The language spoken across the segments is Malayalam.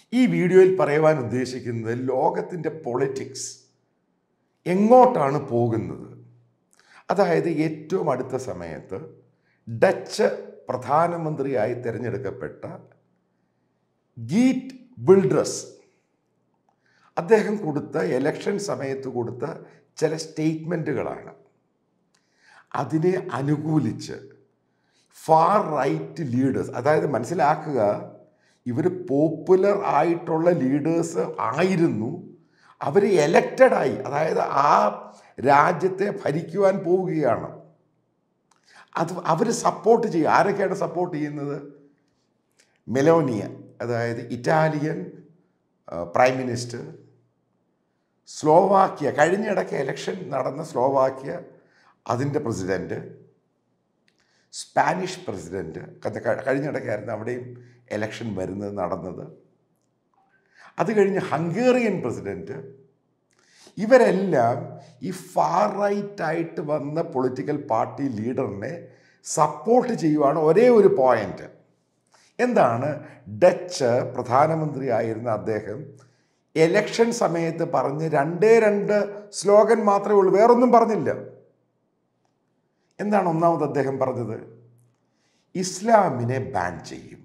ഈ വീഡിയോയിൽ പറയുവാൻ ഉദ്ദേശിക്കുന്നത് ലോകത്തിൻ്റെ പൊളിറ്റിക്സ് എങ്ങോട്ടാണ് പോകുന്നത് അതായത് ഏറ്റവും അടുത്ത സമയത്ത് ഡച്ച് പ്രധാനമന്ത്രിയായി തിരഞ്ഞെടുക്കപ്പെട്ട ഗീറ്റ് ബിൽഡ്രസ് അദ്ദേഹം കൊടുത്ത ഇലക്ഷൻ സമയത്ത് കൊടുത്ത ചില സ്റ്റേറ്റ്മെൻറ്റുകളാണ് അതിനെ അനുകൂലിച്ച് ഫാർ റൈറ്റ് ലീഡേഴ്സ് അതായത് മനസ്സിലാക്കുക ഇവർ പോപ്പുലർ ആയിട്ടുള്ള ലീഡേഴ്സ് ആയിരുന്നു അവർ എലക്റ്റഡായി അതായത് ആ രാജ്യത്തെ ഭരിക്കുവാൻ പോവുകയാണ് അത് അവർ സപ്പോർട്ട് ചെയ്യും ആരൊക്കെയാണ് സപ്പോർട്ട് ചെയ്യുന്നത് മെലോനിയ അതായത് ഇറ്റാലിയൻ പ്രൈം മിനിസ്റ്റർ സ്ലോവാക്യ കഴിഞ്ഞിടയ്ക്ക് ഇലക്ഷൻ നടന്ന സ്ലോവാക്യ അതിൻ്റെ പ്രസിഡൻറ്റ് സ്പാനിഷ് പ്രസിഡൻറ്റ് കഴിഞ്ഞിടയ്ക്കായിരുന്നു അവിടെയും ഇലക്ഷൻ വരുന്നത് നടന്നത് അത് കഴിഞ്ഞ് ഹംഗേറിയൻ പ്രസിഡൻറ്റ് ഇവരെല്ലാം ഈ ഫാർ റൈറ്റ് ആയിട്ട് വന്ന പൊളിറ്റിക്കൽ പാർട്ടി ലീഡറിനെ സപ്പോർട്ട് ചെയ്യുവാണ് ഒരേ ഒരു പോയിന്റ് എന്താണ് ഡച്ച് പ്രധാനമന്ത്രിയായിരുന്ന അദ്ദേഹം എലക്ഷൻ സമയത്ത് പറഞ്ഞ് രണ്ടേ രണ്ട് സ്ലോഗൻ മാത്രമേ ഉള്ളൂ വേറൊന്നും പറഞ്ഞില്ല എന്താണ് ഒന്നാമത് അദ്ദേഹം പറഞ്ഞത് ഇസ്ലാമിനെ ബാൻ ചെയ്യും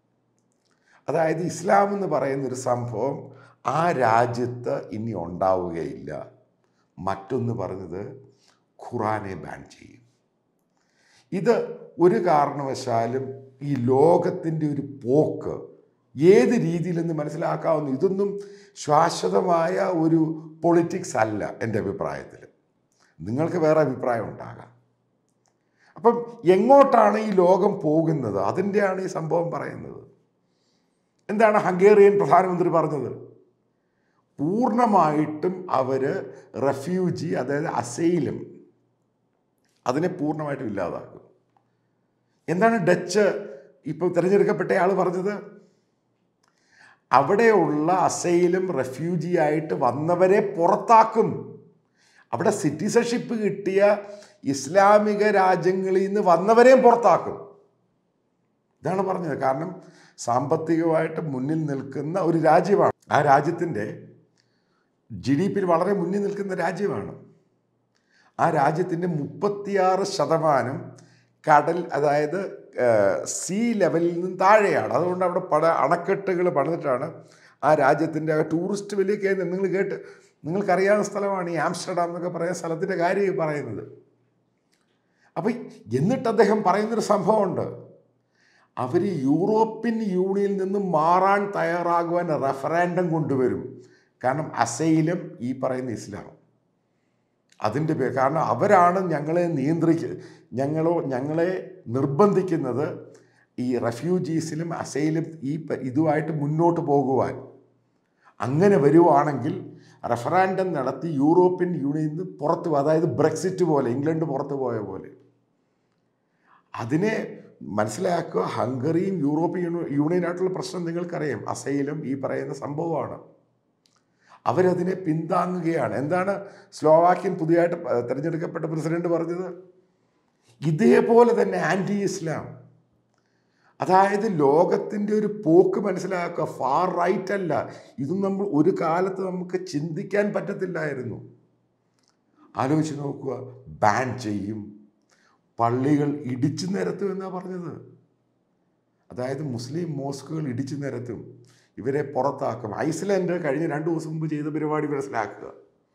അതായത് ഇസ്ലാം എന്ന് പറയുന്ന ഒരു സംഭവം ആ രാജ്യത്ത് ഇനി ഉണ്ടാവുകയില്ല മറ്റൊന്ന് പറഞ്ഞത് ഖുറാനെ ബാൻ ചെയ്യും ഇത് ഒരു കാരണവശാലും ഈ ലോകത്തിൻ്റെ ഒരു പോക്ക് ഏത് രീതിയിലെന്ന് മനസ്സിലാക്കാവുന്നു ഇതൊന്നും ശാശ്വതമായ ഒരു പൊളിറ്റിക്സ് അല്ല എൻ്റെ അഭിപ്രായത്തിൽ നിങ്ങൾക്ക് വേറെ അഭിപ്രായം ഉണ്ടാകാം അപ്പം എങ്ങോട്ടാണ് ഈ ലോകം പോകുന്നത് അതിൻ്റെയാണ് ഈ സംഭവം പറയുന്നത് എന്താണ് ഹംഗേറിയൻ പ്രധാനമന്ത്രി പറഞ്ഞത് പൂർണ്ണമായിട്ടും അവർ റെഫ്യൂജി അതായത് അസൈലും അതിനെ പൂർണ്ണമായിട്ടും ഇല്ലാതാക്കും എന്താണ് ഡച്ച് ഇപ്പോൾ തിരഞ്ഞെടുക്കപ്പെട്ട ആൾ പറഞ്ഞത് അവിടെയുള്ള അസൈലും റെഫ്യൂജി ആയിട്ട് വന്നവരെ പുറത്താക്കും അവിടെ സിറ്റിസൺഷിപ്പ് കിട്ടിയ ഇസ്ലാമിക രാജ്യങ്ങളിൽ നിന്ന് വന്നവരെയും പുറത്താക്കും ഇതാണ് പറഞ്ഞത് കാരണം സാമ്പത്തികമായിട്ട് മുന്നിൽ നിൽക്കുന്ന ഒരു രാജ്യമാണ് ആ രാജ്യത്തിൻ്റെ ജി ഡി പിയിൽ വളരെ മുന്നിൽ നിൽക്കുന്ന രാജ്യമാണ് ആ രാജ്യത്തിൻ്റെ മുപ്പത്തിയാറ് ശതമാനം കടൽ അതായത് സീ ലെവലിൽ നിന്ന് താഴെയാണ് അതുകൊണ്ട് അവിടെ പല അണക്കെട്ടുകൾ പണിതിട്ടാണ് ആ രാജ്യത്തിൻ്റെ ടൂറിസ്റ്റ് വലിയ കേന്ദ്രം നിങ്ങൾ കേട്ട് നിങ്ങൾക്കറിയാവുന്ന സ്ഥലമാണ് ഈ ആംസ്റ്റർഡാം എന്നൊക്കെ പറയുന്ന സ്ഥലത്തിൻ്റെ കാര്യം പറയുന്നത് അപ്പം എന്നിട്ട് അദ്ദേഹം പറയുന്നൊരു സംഭവമുണ്ട് അവർ യൂറോപ്യൻ യൂണിയനിൽ നിന്ന് മാറാൻ തയ്യാറാകുവാൻ റെഫറാൻഡം കൊണ്ടുവരും കാരണം അസൈലും ഈ പറയുന്ന ഇസ്ലാം അതിൻ്റെ പേര് കാരണം അവരാണ് ഞങ്ങളെ നിയന്ത്രിക്ക ഞങ്ങളോ ഞങ്ങളെ നിർബന്ധിക്കുന്നത് ഈ റെഫ്യൂജീസിലും അസൈലും ഈ പ- ഇതുമായിട്ട് മുന്നോട്ട് പോകുവാൻ അങ്ങനെ വരുവാണെങ്കിൽ റെഫറാൻഡം നടത്തി യൂറോപ്യൻ യൂണിയനിൽ നിന്ന് പുറത്ത് പോ- അതായത് ബ്രെക്സിറ്റ് പോലെ ഇംഗ്ലണ്ട് പുറത്ത് പോയ പോലെ അതിനെ മനസ്സിലാക്കുക ഹംഗറിയും യൂറോപ്യൻ യൂണി- യൂണിയനായിട്ടുള്ള പ്രശ്നം നിങ്ങൾക്കറിയാം അസൈലും ഈ പറയുന്ന സംഭവമാണ് അവരതിനെ പിന്താങ്ങുകയാണ് എന്താണ് സ്ലോവാക്യൻ പുതിയതായിട്ട് പ- തിരഞ്ഞെടുക്കപ്പെട്ട പ്രസിഡന്റ് പറഞ്ഞത് ഇതേപോലെ തന്നെ ആൻറ്റി ഇസ്ലാം അതായത് ലോകത്തിൻ്റെ ഒരു പോക്ക് മനസ്സിലാക്കുക ഫാർ റൈറ്റ് അല്ല ഇതും നമ്മൾ ഒരു കാലത്ത് നമുക്ക് ചിന്തിക്കാൻ പറ്റത്തില്ലായിരുന്നു ആലോചിച്ച് നോക്കുക ബാൻ ചെയ്യും പള്ളികൾ ഇടിച്ചു നിരത്തും എന്നാണ് പറഞ്ഞത് അതായത് മുസ്ലിം മോസ്കുകൾ ഇടിച്ചു നിരത്തും ഇവരെ പുറത്താക്കും ഐസ്ലാൻഡ് കഴിഞ്ഞ രണ്ട് ദിവസം മുമ്പ് ചെയ്ത പരിപാടി മനസ്സിലാക്കുക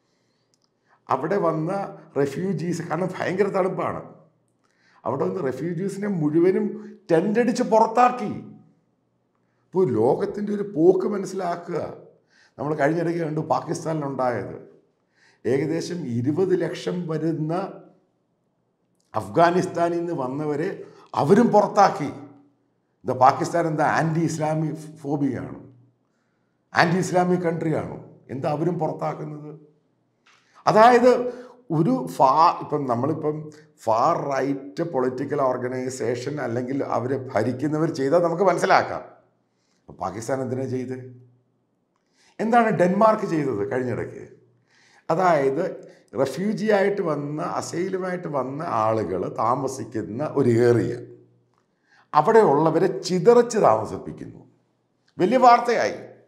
അവിടെ വന്ന റെഫ്യൂജീസ് കാരണം ഭയങ്കര തണുപ്പാണ് അവിടെ വന്ന് റെഫ്യൂജീസിനെ മുഴുവനും ടെൻ്റടിച്ച് പുറത്താക്കി ഇപ്പോൾ ലോകത്തിൻ്റെ ഒരു പോക്ക് മനസ്സിലാക്കുക നമ്മൾ കഴിഞ്ഞിടയ്ക്ക് കണ്ടു പാകിസ്ഥാനിലുണ്ടായത് ഏകദേശം ഇരുപത് ലക്ഷം വരുന്ന അഫ്ഗാനിസ്ഥാനിൽ നിന്ന് വന്നവരെ അവരും പുറത്താക്കി ഇത് പാകിസ്ഥാൻ എന്താ ആൻറ്റി ഇസ്ലാമിക് ഫോബിയാണ് ആൻറ്റി ഇസ്ലാമിക് കൺട്രിയാണോ എന്താ അവരും പുറത്താക്കുന്നത് അതായത് ഒരു ഫാ ഇപ്പം നമ്മളിപ്പം ഫാർ റൈറ്റ് പൊളിറ്റിക്കൽ ഓർഗനൈസേഷൻ അല്ലെങ്കിൽ അവർ ഭരിക്കുന്നവർ ചെയ്താൽ നമുക്ക് മനസ്സിലാക്കാം അപ്പം പാകിസ്ഥാൻ എന്തിനാ ചെയ്ത് എന്താണ് ഡെൻമാർക്ക് ചെയ്തത് കഴിഞ്ഞിടയ്ക്ക് അതായത് റെഫ്യൂജി ആയിട്ട് വന്ന അസൈലുമായിട്ട് വന്ന ആളുകൾ താമസിക്കുന്ന ഒരു ഏറിയ അവിടെ ഉള്ളവരെ ചിതറച്ച് താമസിപ്പിക്കുന്നു വലിയ വാർത്തയായി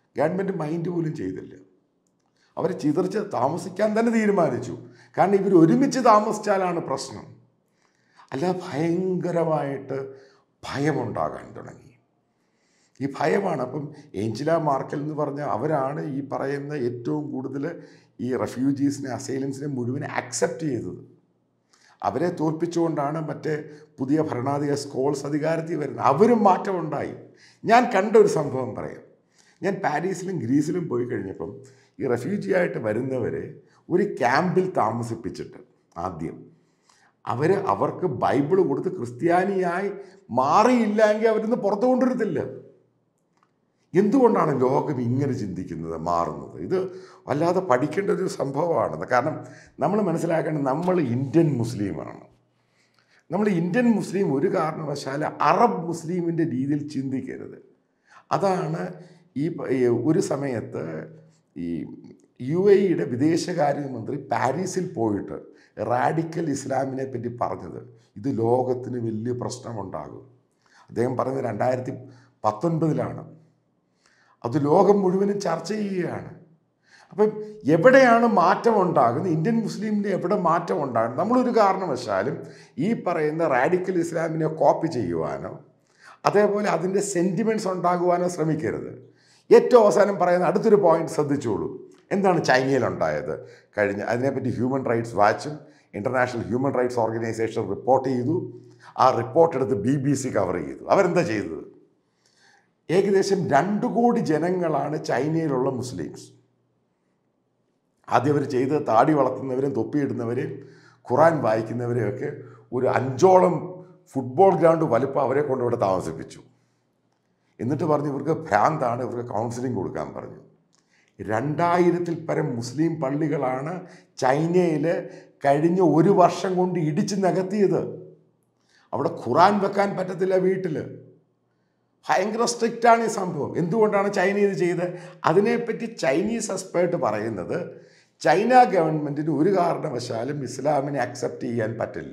ഗവൺമെൻറ് മൈൻഡ് പോലും ചെയ്തില്ല അവർ ചിതറിച്ച് താമസിക്കാൻ തന്നെ തീരുമാനിച്ചു കാരണം ഇവർ ഒരുമിച്ച് താമസിച്ചാലാണ് പ്രശ്നം അല്ല ഭയങ്കരമായിട്ട് ഭയമുണ്ടാകാൻ തുടങ്ങി ഈ ഭയമാണ് അപ്പം ഏഞ്ചല മാർക്കൽ എന്ന് പറഞ്ഞ അവരാണ് ഈ പറയുന്ന ഏറ്റവും കൂടുതൽ ഈ റെഫ്യൂജീസിനെ അസൈലൻസിനെ മുഴുവൻ ആക്സെപ്റ്റ് ചെയ്തത് അവരെ തോൽപ്പിച്ചുകൊണ്ടാണ് മറ്റേ പുതിയ ഭരണാധികാര സ്കോൾസ് അധികാരത്തിൽ വരുന്നത് അവരും മാറ്റമുണ്ടായി ഞാൻ കണ്ട ഒരു സംഭവം പറയാം ഞാൻ പാരീസിലും ഗ്രീസിലും പോയി കഴിഞ്ഞപ്പം ഈ റെഫ്യൂജി ആയിട്ട് വരുന്നവരെ ഒരു ക്യാമ്പിൽ താമസിപ്പിച്ചിട്ട് ആദ്യം അവർ അവർക്ക് ബൈബിൾ കൊടുത്ത് ക്രിസ്ത്യാനിയായി മാറിയില്ലെങ്കിൽ അവരിന്ന് പുറത്തു കൊണ്ടുവരത്തില്ല എന്തുകൊണ്ടാണ് ലോകം ഇങ്ങനെ ചിന്തിക്കുന്നത് മാറുന്നത് ഇത് വല്ലാതെ പഠിക്കേണ്ട ഒരു സംഭവമാണ് കാരണം നമ്മൾ മനസ്സിലാക്കേണ്ടത് നമ്മൾ ഇന്ത്യൻ മുസ്ലിമാണ് നമ്മൾ ഇന്ത്യൻ മുസ്ലിം ഒരു കാരണവശാൽ അറബ് മുസ്ലിമിൻ്റെ രീതിയിൽ ചിന്തിക്കരുത് അതാണ് ഈ പ- ഈ ഒരു സമയത്ത് ഈ യു എയുടെ വിദേശകാര്യമന്ത്രി പാരീസിൽ പോയിട്ട് റാഡിക്കൽ ഇസ്ലാമിനെ പറ്റി പറഞ്ഞത് ഇത് ലോകത്തിന് വലിയ പ്രശ്നമുണ്ടാകും അദ്ദേഹം പറഞ്ഞത് രണ്ടായിരത്തി പത്തൊൻപതിലാണ് അത് ലോകം മുഴുവനും ചർച്ച ചെയ്യുകയാണ് അപ്പം എവിടെയാണ് മാറ്റം ഉണ്ടാകുന്നത് ഇന്ത്യൻ മുസ്ലിമിന് എവിടെ മാറ്റം ഉണ്ടാകുന്നത് നമ്മളൊരു കാരണവശാലും ഈ പറയുന്ന റാഡിക്കൽ ഇസ്ലാമിനെ കോപ്പി ചെയ്യുവാനോ അതേപോലെ അതിൻ്റെ സെൻറ്റിമെൻറ്റ്സ് ഉണ്ടാകുവാനോ ശ്രമിക്കരുത് ഏറ്റവും അവസാനം പറയുന്ന അടുത്തൊരു പോയിന്റ് ശ്രദ്ധിച്ചോളൂ എന്താണ് ചൈനയിലുണ്ടായത് കഴിഞ്ഞ അതിനെപ്പറ്റി ഹ്യൂമൻ റൈറ്റ്സ് വാച്ചും international human rights organisation report ചെയ്തു ആ റിപ്പോർട്ട് എടുത്ത് ബി ബി സി കവർ ചെയ്തു അവരെന്താ ചെയ്തത് ഏകദേശം രണ്ട് കോടി ജനങ്ങളാണ് ചൈനയിലുള്ള മുസ്ലിംസ് ആദ്യം അവർ ചെയ്ത് താടി വളർത്തുന്നവരും തൊപ്പിയിടുന്നവരെയും ഖുറാൻ വായിക്കുന്നവരെയൊക്കെ ഒരു അഞ്ചോളം ഫുട്ബോൾ ഗ്രൗണ്ട് വലുപ്പം അവരെ കൊണ്ട് ഇവിടെ താമസിപ്പിച്ചു എന്നിട്ട് പറഞ്ഞു ഇവർക്ക് ഭ്രാന്താണ് ഇവർക്ക് കൗൺസിലിംഗ് കൊടുക്കാൻ പറഞ്ഞു രണ്ടായിരത്തിൽ പരം മുസ്ലിം പള്ളികളാണ് ചൈനയിൽ കഴിഞ്ഞ ഒരു വർഷം കൊണ്ട് ഇടിച്ച് നികത്തിയത് അവിടെ ഖുറാൻ വെക്കാൻ പറ്റത്തില്ല വീട്ടിൽ ഭയങ്കര സ്ട്രിക്റ്റാണ് ഈ സംഭവം എന്തുകൊണ്ടാണ് ചൈന ഇത് ചെയ്തത് അതിനെപ്പറ്റി ചൈനീസ് എക്സ്പേർട്ട് പറയുന്നത് ചൈന ഗവൺമെൻറ്റിന് ഒരു കാരണവശാലും ഇസ്ലാമിനെ അക്സെപ്റ്റ് ചെയ്യാൻ പറ്റില്ല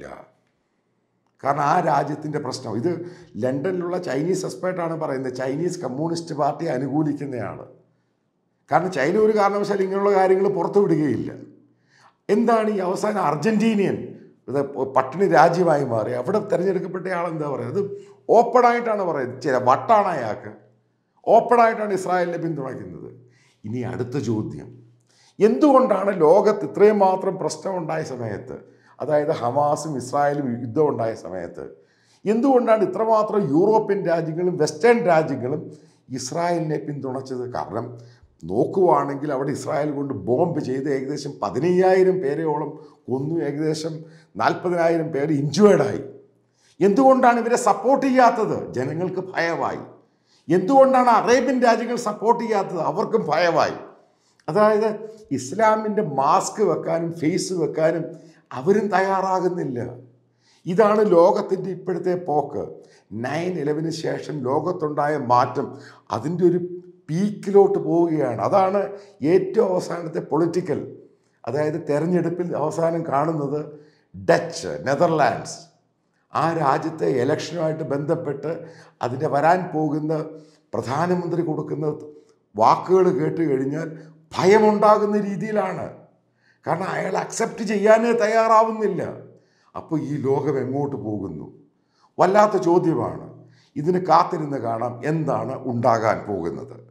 കാരണം ആ രാജ്യത്തിൻ്റെ പ്രശ്നം ഇത് ലണ്ടനിലുള്ള ചൈനീസ് എക്സ്പേർട്ടാണ് പറയുന്നത് ചൈനീസ് കമ്മ്യൂണിസ്റ്റ് പാർട്ടി അനുകൂലിക്കുന്നയാണ് കാരണം ചൈന ഒരു കാരണവശാലും ഇങ്ങനെയുള്ള കാര്യങ്ങൾ പുറത്തു വിടുകയില്ല എന്താണ് ഈ അവസാനം അർജൻറ്റീനിയൻ ഇത് പട്ടിണി രാജ്യമായി മാറി അവിടെ തിരഞ്ഞെടുക്കപ്പെട്ട ആളെന്താ പറയുക അത് ഓപ്പണായിട്ടാണ് പറയുന്നത് ചില വട്ടാണ് അയാൾക്ക് ഓപ്പണായിട്ടാണ് ഇസ്രായേലിനെ പിന്തുണയ്ക്കുന്നത് ഇനി അടുത്ത ചോദ്യം എന്തുകൊണ്ടാണ് ലോകത്ത് ഇത്രയും മാത്രം പ്രശ്നമുണ്ടായ സമയത്ത് അതായത് ഹമാസും ഇസ്രായേലും യുദ്ധം ഉണ്ടായ സമയത്ത് എന്തുകൊണ്ടാണ് ഇത്രമാത്രം യൂറോപ്യൻ രാജ്യങ്ങളും വെസ്റ്റേൺ രാജ്യങ്ങളും ഇസ്രായേലിനെ പിന്തുണച്ചത് കാരണം നോക്കുവാണെങ്കിൽ അവിടെ ഇസ്രായേൽ കൊണ്ട് ബോംബ് ചെയ്ത് ഏകദേശം പതിനയ്യായിരം പേരെയോളം കൊന്നു ഏകദേശം നാൽപ്പതിനായിരം പേര് ഇഞ്ചുവേർഡായി എന്തുകൊണ്ടാണ് ഇവരെ സപ്പോർട്ട് ചെയ്യാത്തത് ജനങ്ങൾക്ക് ഭയമായി എന്തുകൊണ്ടാണ് അറേബ്യൻ രാജ്യങ്ങൾ സപ്പോർട്ട് ചെയ്യാത്തത് അവർക്കും ഭയമായി അതായത് ഇസ്ലാമിൻ്റെ മാസ്ക് വെക്കാനും ഫേസ് വെക്കാനും അവരും തയ്യാറാകുന്നില്ല ഇതാണ് ലോകത്തിൻ്റെ ഇപ്പോഴത്തെ പോക്ക് നയൻ ഇലവന് ശേഷം ലോകത്തുണ്ടായ മാറ്റം അതിൻ്റെ ഒരു പീക്കിലോട്ട് പോവുകയാണ് അതാണ് ഏറ്റവും അവസാനത്തെ പൊളിറ്റിക്കൽ അതായത് തെരഞ്ഞെടുപ്പിൽ അവസാനം കാണുന്നത് ഡച്ച് നെതർലാൻഡ്സ് ആ രാജ്യത്തെ ഇലക്ഷനുമായിട്ട് ബന്ധപ്പെട്ട് അതിൻ്റെ വരാൻ പോകുന്ന പ്രധാനമന്ത്രി കൊടുക്കുന്ന വാക്കുകൾ കേട്ട് കഴിഞ്ഞാൽ ഭയമുണ്ടാകുന്ന രീതിയിലാണ് കാരണം അയാൾ അക്സെപ്റ്റ് ചെയ്യാനേ തയ്യാറാവുന്നില്ല അപ്പോൾ ഈ ലോകം എങ്ങോട്ട് പോകുന്നു വല്ലാത്ത ചോദ്യമാണ് ഇതിന് കാത്തിരുന്ന് കാണാം എന്താണ് ഉണ്ടാകാൻ പോകുന്നത്